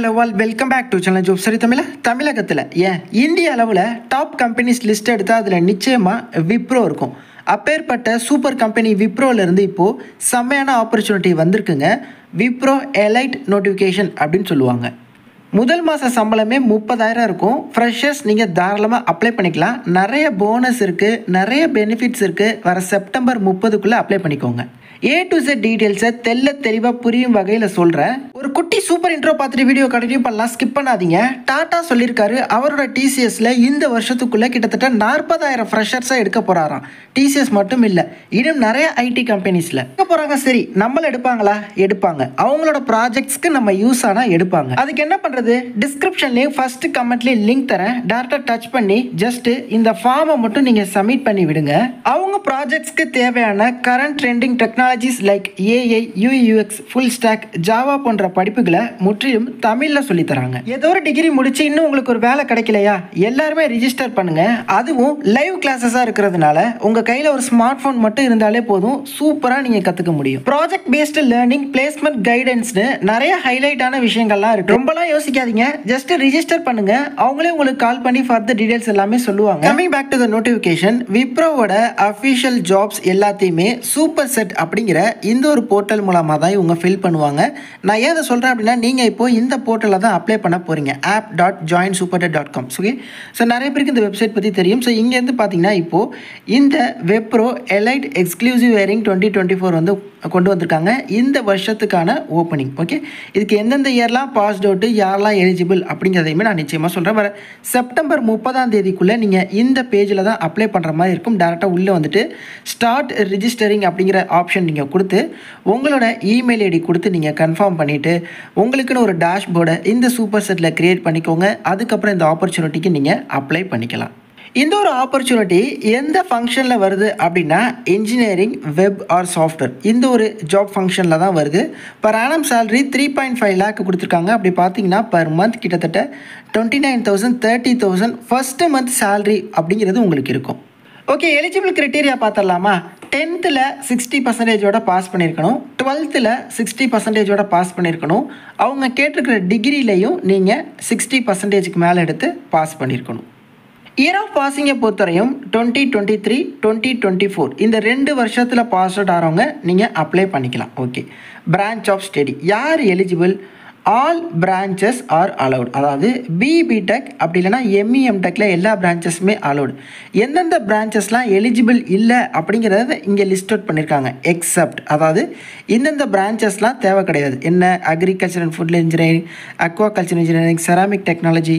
hello all welcome back to channel job சரி தமிழ தமிழகத்தில் ஏன் இந்திய அளவில் டாப் கம்பெனிஸ் லிஸ்ட் எடுத்தால் அதில் நிச்சயமாக விப்ரோ இருக்கும் அப்பேற்பட்ட சூப்பர் கம்பெனி விப்ரோலேருந்து இப்போது செம்மையான ஆப்பர்ச்சுனிட்டி வந்திருக்குங்க விப்ரோ எலைட் நோட்டிஃபிகேஷன் அப்படின்னு சொல்லுவாங்க முதல் மாத சம்பளமே முப்பதாயிரம் இருக்கும் ஃப்ரெஷர்ஸ் நீங்கள் தாராளமாக அப்ளை பண்ணிக்கலாம் நிறைய போனஸ் இருக்குது நிறைய பெனிஃபிட்ஸ் இருக்குது வர செப்டம்பர் முப்பதுக்குள்ளே அப்ளை பண்ணிக்கோங்க ஏ டு செட் டீட்டெயில்ஸை தெல்ல தெளிவாக புரியும் வகையில் சொல்கிறேன் ஒரு குட்டி சூப்பர் இன்ட்ரோ பார்த்துட்டு வீடியோ கண்டினியூ பண்ணலாம் ஸ்கிப் பண்ணாதீங்க டாட்டா சொல்லியிருக்காரு அவரோட டிசிஎஸ்ல இந்த வருஷத்துக்குள்ளே கிட்டத்தட்ட நாற்பதாயிரம் ஃப்ரெஷர்ஸை எடுக்க போகிறாராம் டிசிஎஸ் மட்டும் இல்லை இன்னும் நிறைய ஐடி கம்பெனிஸில் எடுக்க போகிறாங்க சரி நம்மள எடுப்பாங்களா எடுப்பாங்க அவங்களோட ப்ராஜெக்ட்ஸ்க்கு நம்ம யூஸ் ஆனால் எடுப்பாங்க அதுக்கு என்ன பண்ணுறது டிஸ்கிரிப்ஷன்லேயும் ஃபர்ஸ்ட் கமெண்ட்லேயும் லிங்க் தரேன் டேரெக்டாக டச் பண்ணி ஜஸ்ட் இந்த ஃபார்மை மட்டும் நீங்கள் சப்மிட் பண்ணி விடுங்க அவங்க ப்ராஜெக்ட்ஸ்க்கு தேவையான current trending technologies like AI UX full stack Java போன்ற படிப்புகளை முற்றிலும் தமிழில் சொல்லி தராங்க ஏதோ ஒரு டிகிரி முடிச்சு இன்னும் உங்களுக்கு ஒரு வேலை கிடைக்கலையா எல்லாருமே ரிஜிஸ்டர் பண்ணுங்க அதுவும் லைவ் கிளாஸஸாக இருக்கிறதுனால உங்கள் கையில் ஒரு ஸ்மார்ட் ஃபோன் மட்டும் இருந்தாலே போதும் சூப்பராக நீங்கள் கற்றுக்க முடியும் ப்ராஜெக்ட் பேஸ்டு லேர்னிங் பிளேஸ்மெண்ட் கைடன்ஸ்னு நிறைய ஹைலைட்டான விஷயங்கள்லாம் இருக்கு ரொம்பலாம் யோசிக்காதீங்க ஜஸ்ட் ரிஜிஸ்டர் பண்ணுங்க அவங்களே உங்களுக்கு கால் பண்ணி ஃபர்தர் டீடைல்ஸ் எல்லாமே சொல்லுவாங்க coming back to the notification விப்ரோவோட அஃபிஷியல் ஜாப்ஸ் எல்லாத்தையுமே சூப்பர் செட் அப்படிங்கிற இந்த ஒரு போர்ட்டல் மூலமாக தான் இவங்க ஃபில் பண்ணுவாங்க நான் ஏன் அதை சொல்கிறேன் அப்படின்னா நீங்கள் இப்போ இந்த போர்ட்டலில் தான் அப்ளை பண்ண போகிறீங்க app dot join super dot com okay so நிறைய பேருக்கு இந்த வெப்சைட் பற்றி தெரியும் ஸோ இங்கேருந்து பார்த்தீங்கன்னா இப்போது இந்த Wipro elite exclusive hiring twenty twenty four வந்து கொண்டு வந்திருக்காங்க இந்த வருஷத்துக்கான ஓப்பனிங் ஓகே இதுக்கு எந்தெந்த இயர்லாம் பாஸ்ட் அவுட்டு யாரெல்லாம் எலிஜிபிள் அப்படிங்கிறதையுமே நான் நிச்சயமாக சொல்கிறேன் வர செப்டம்பர் முப்பதாம் தேதிக்குள்ளே நீங்கள் இந்த பேஜில் தான் அப்ளை பண்ணுற மாதிரி இருக்கும் டேரெக்டாக உள்ளே வந்துட்டு ஸ்டார்ட் ரிஜிஸ்டரிங் அப்படிங்கிற ஆப்ஷன் நீங்கள் கொடுத்து உங்களோட இமெயில் ஐடி கொடுத்து நீங்கள் கன்ஃபார்ம் பண்ணிவிட்டு உங்களுக்குன்னு ஒரு டேஷ்போர்டை இந்த சூப்பர் செட்டில் க்ரியேட் பண்ணிக்கோங்க அதுக்கப்புறம் இந்த ஆப்பர்ச்சுனிட்டிக்கு நீங்கள் அப்ளை பண்ணிக்கலாம் இந்த ஒரு ஆப்பர்ச்சுனிட்டி எந்த ஃபங்க்ஷனில் வருது அப்படின்னா இன்ஜினியரிங் வெப் ஆர் சாஃப்ட்வேர் இந்த ஒரு ஜாப் ஃபங்க்ஷனில் தான் வருது per annum salary three point five lakh கொடுத்துருக்காங்க அப்படி பார்த்தீங்கன்னா பர் மந்த் கிட்டத்தட்ட twenty nine thousand thirty thousand first month salary அப்படிங்கிறது உங்களுக்கு இருக்கும் ஓகே எலிஜிபிள் க்ரைட்டீரியா பார்த்துடலாமா டென்த்தில் சிக்ஸ்டி பர்சன்டேஜோட பாஸ் பண்ணியிருக்கணும் டுவெல்த்தில் சிக்ஸ்டி பர்சன்டேஜோட பாஸ் பண்ணியிருக்கணும் அவங்க கேட்டிருக்கிற டிகிரிலையும் நீங்கள் சிக்ஸ்டி பர்சன்டேஜுக்கு மேலே எடுத்து பாஸ் பண்ணியிருக்கணும் இயர் ஆஃப் பாசிங்கை பொறுத்தவரையும் twenty twenty three twenty twenty four இந்த ரெண்டு வருஷத்தில் பாஸ் அவுட் ஆகிறவங்க நீங்கள் அப்ளை பண்ணிக்கலாம் ஓகே பிரான்ச் ஆஃப் ஸ்டடி யார் eligible all branches are allowed அதாவது பிபிடெக் அப்படி இல்லைனா எம்இஎம் டெக்கில் எல்லா பிரான்ச்சஸுமே அலவுட் எந்தெந்த பிரான்ச்சஸ்லாம் எலிஜிபிள் இல்லை அப்படிங்கிறத இங்கே லிஸ்ட் அவுட் பண்ணியிருக்காங்க எக்ஸப்ட் அதாவது இந்தந்த பிரான்ச்சஸ்லாம் தேவை கிடையாது என்ன agriculture and food engineering aquaculture engineering ceramic technology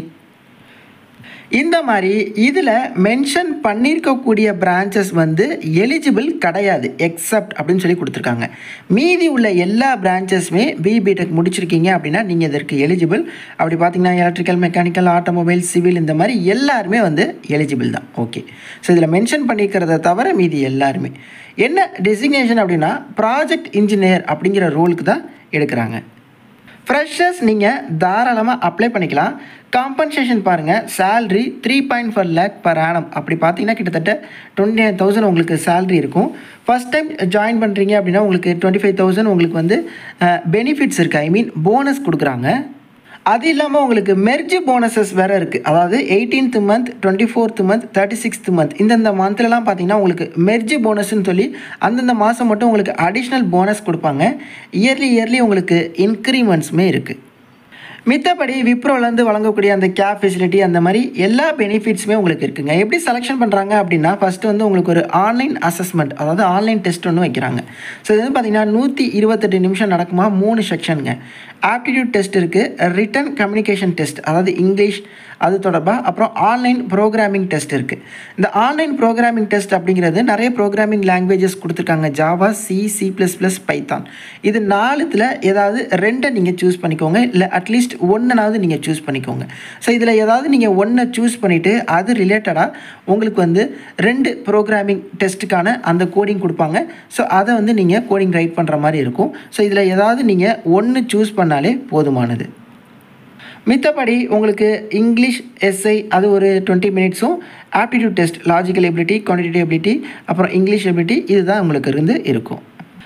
இந்த மாதிரி இதில் மென்ஷன் பண்ணியிருக்கக்கூடிய பிரான்ச்சஸ் வந்து எலிஜிபிள் கிடையாது எக்ஸப்ட் அப்படின்னு சொல்லி கொடுத்துருக்காங்க மீதி உள்ள எல்லா பிரான்ச்சஸுமே பிபிடெக் முடிச்சிருக்கீங்க அப்படின்னா நீங்கள் இதற்கு எலிஜிபிள் அப்படி பார்த்தீங்கன்னா எலக்ட்ரிக்கல் மெக்கானிக்கல் ஆட்டோமொபைல் சிவில் இந்த மாதிரி எல்லாருமே வந்து எலிஜிபிள் தான் ஓகே ஸோ இதில் மென்ஷன் பண்ணிக்கிறத தவிர மீதி எல்லாருமே என்ன டெசிக்னேஷன் அப்படின்னா ப்ராஜெக்ட் இன்ஜினியர் அப்படிங்கிற ரோலுக்கு தான் எடுக்கிறாங்க ஃப்ரெஷர்ஸ் நீங்கள் தாராளமாக அப்ளை பண்ணிக்கலாம் காம்பன்சேஷன் பாருங்கள் salary three point four lakh per annum அப்படி பார்த்தீங்கன்னா கிட்டத்தட்ட டுவெண்ட்டி நைன் தௌசண்ட் உங்களுக்கு சேல்ரி இருக்கும் ஃபஸ்ட் டைம் ஜாயின் பண்ணுறீங்க அப்படின்னா உங்களுக்கு டுவெண்ட்டி ஃபைவ் தௌசண்ட் உங்களுக்கு வந்து பெனிஃபிட்ஸ் இருக்குது ஐ மீன் போனஸ் கொடுக்குறாங்க அது இல்லாமல் உங்களுக்கு மெர்ஜ் போனஸஸ் வேறு இருக்குது அதாவது eighteenth month twenty fourth month thirty sixth month இந்தந்த மந்த்லலாம் பார்த்தீங்கன்னா உங்களுக்கு மெர்ஜ் போனஸ்ன்னு சொல்லி அந்தந்த மாதம் மட்டும் உங்களுக்கு அடிஷ்னல் போனஸ் கொடுப்பாங்க இயர்லி இயர்லி உங்களுக்கு இன்க்ரிமெண்ட்ஸுமே இருக்குது மித்தபடி விப்ரோலேருந்து வழங்கக்கூடிய அந்த கேப் ஃபெசிலிட்டி அந்த மாதிரி எல்லா பெனிஃபிட்ஸுமே உங்களுக்கு இருக்குங்க எப்படி செலெக்ஷன் பண்ணுறாங்க அப்படின்னா ஃபஸ்ட்டு வந்து உங்களுக்கு ஒரு ஆன்லைன் அசஸ்மெண்ட் அதாவது ஆன்லைன் டெஸ்ட் ஒன்று வைக்கிறாங்க ஸோ இது வந்து பார்த்திங்கன்னா நூற்றி இருபத்தெட்டு நிமிஷம் நடக்குமா மூணு செக்ஷனுங்க ஆப்டிடியூட் டெஸ்ட் இருக்குது ரிட்டன் கம்யூனிகேஷன் டெஸ்ட் அதாவது இங்கிலீஷ் அது தொடர்பாக அப்புறம் ஆன்லைன் ப்ரோக்ராமிங் டெஸ்ட் இருக்குது இந்த ஆன்லைன் ப்ரோக்ராமிங் டெஸ்ட் அப்படிங்கிறது நிறைய ப்ரோக்ராமிங் லாங்குவேஜஸ் கொடுத்துருக்காங்க Java C C plus plus Python இது நாலுத்தில் ஏதாவது ரெண்டை நீங்கள் சூஸ் பண்ணிக்கோங்க இல்லை அட்லீஸ்ட் ஒன்றுனாவது நீங்கள் சூஸ் பண்ணிக்கோங்க ஸோ இதில் ஏதாவது நீங்கள் ஒன்றை சூஸ் பண்ணிவிட்டு அது ரிலேட்டடாக உங்களுக்கு வந்து ரெண்டு ப்ரோக்ராமிங் டெஸ்ட்டுக்கான அந்த கோடிங் கொடுப்பாங்க ஸோ அதை வந்து நீங்கள் கோடிங் ரைட் பண்ணுற மாதிரி இருக்கும் ஸோ இதில் ஏதாவது நீங்கள் ஒன்று சூஸ் பண்ணாலே போதுமானது மித்தபடி உங்களுக்கு இங்கிலீஷ் எஸ்ஐ அது ஒரு டுவெண்ட்டி மினிட்ஸும் aptitude test logical ability quantity ability அப்புறம் இங்கிலீஷ் எபிலிட்டி இதுதான் உங்களுக்கு இருந்து இருக்கும்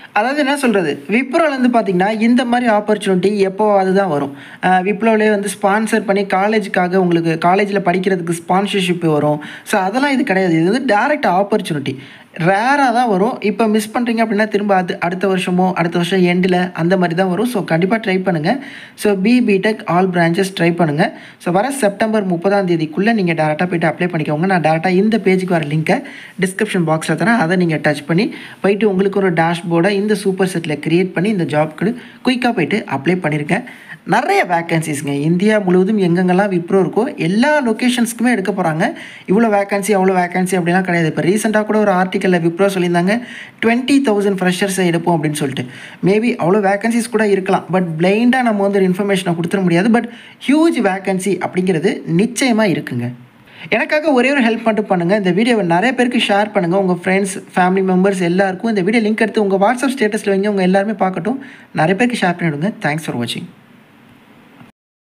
அதாவது என்ன சொல்கிறது விப்ரோலேருந்து பார்த்தீங்கன்னா இந்த மாதிரி ஆப்பர்ச்சுனிட்டி எப்போ அதுதான் வரும் விப்ரோலே வந்து ஸ்பான்சர் பண்ணி காலேஜுக்காக உங்களுக்கு காலேஜில் படிக்கிறதுக்கு ஸ்பான்சர்ஷிப் வரும் ஸோ அதெல்லாம் இது கிடையாது இது வந்து டேரெக்ட் ஆப்பர்ச்சுனிட்டி ரேராக தான் வரும் இப்போ மிஸ் பண்ணுறீங்க அப்படின்னா திரும்ப அது அடுத்த வருஷமோ அடுத்த வருஷம் எண்டில் அந்த மாதிரி தான் வரும் ஸோ கண்டிப்பாக ட்ரை பண்ணுங்கள் so B BTech all branches try பண்ணுங்கள் ஸோ வர செப்டம்பர் முப்பதாம் தேதிக்குள்ளே நீங்கள் டேரெக்டாக போய்ட்டு அப்ளை பண்ணிக்கோங்க நான் டேரெக்டாக இந்த பேஜுக்கு வர லிங்க்கை டிஸ்கிரிப்ஷன் பாக்ஸில் தரேன் அதை நீங்கள் டச் பண்ணி போயிட்டு உங்களுக்கு ஒரு டேஷ்போர்டை இந்த சூப்பர் செட்டில் க்ரியேட் பண்ணி இந்த ஜாப்க்கு குயிக்காக போயிட்டு அப்ளை பண்ணியிருக்கேன் நிறைய வேக்கன்சிஸ்ங்க இந்தியா முழுவதும் எங்கெங்கெல்லாம் விப்ரோ இருக்கோ எல்லா லொக்கேஷன்ஸ்க்குமே எடுக்க போகிறாங்க இவ்வளோ வேக்கன்சி அவ்வளோ வேக்கன்சி அப்படிலாம் கிடையாது இப்போ ரீசெண்டாக கூட ஒரு ஆர்டிக்கலில் விப்ரோ சொல்லியிருந்தாங்க டுவெண்ட்டி தௌசண்ட் ஃப்ரெஷர்ஸை எடுப்போம் அப்படின்னு சொல்லிட்டு மேபி அவ்வளோ வேக்கன்சிஸ் கூட இருக்கலாம் பட் பிளைண்டாக நம்ம வந்து ஒரு இன்ஃபர்மேஷனை கொடுத்துட முடியாது பட் ஹியூஜ் வேக்கன்சி அப்படிங்கிறது நிச்சயமாக இருக்குங்க எனக்காக ஒரே ஒரு ஹெல்ப் மட்டும் பண்ணுங்கள் இந்த வீடியோவை நிறைய பேருக்கு ஷேர் பண்ணுங்கள் உங்கள் ஃப்ரெண்ட்ஸ் ஃபேமிலி மெம்பர்ஸ் எல்லாருக்கும் இந்த வீடியோ லிங்க் எடுத்து உங்கள் வாட்ஸ்அப் ஸ்டேட்டஸில் வைங்க உங்கள் எல்லாருமே பார்க்கட்டும் நிறைய பேருக்கு ஷேர் பண்ணிவிடுங்க தேங்க்ஸ் ஃபார் வாட்சிங்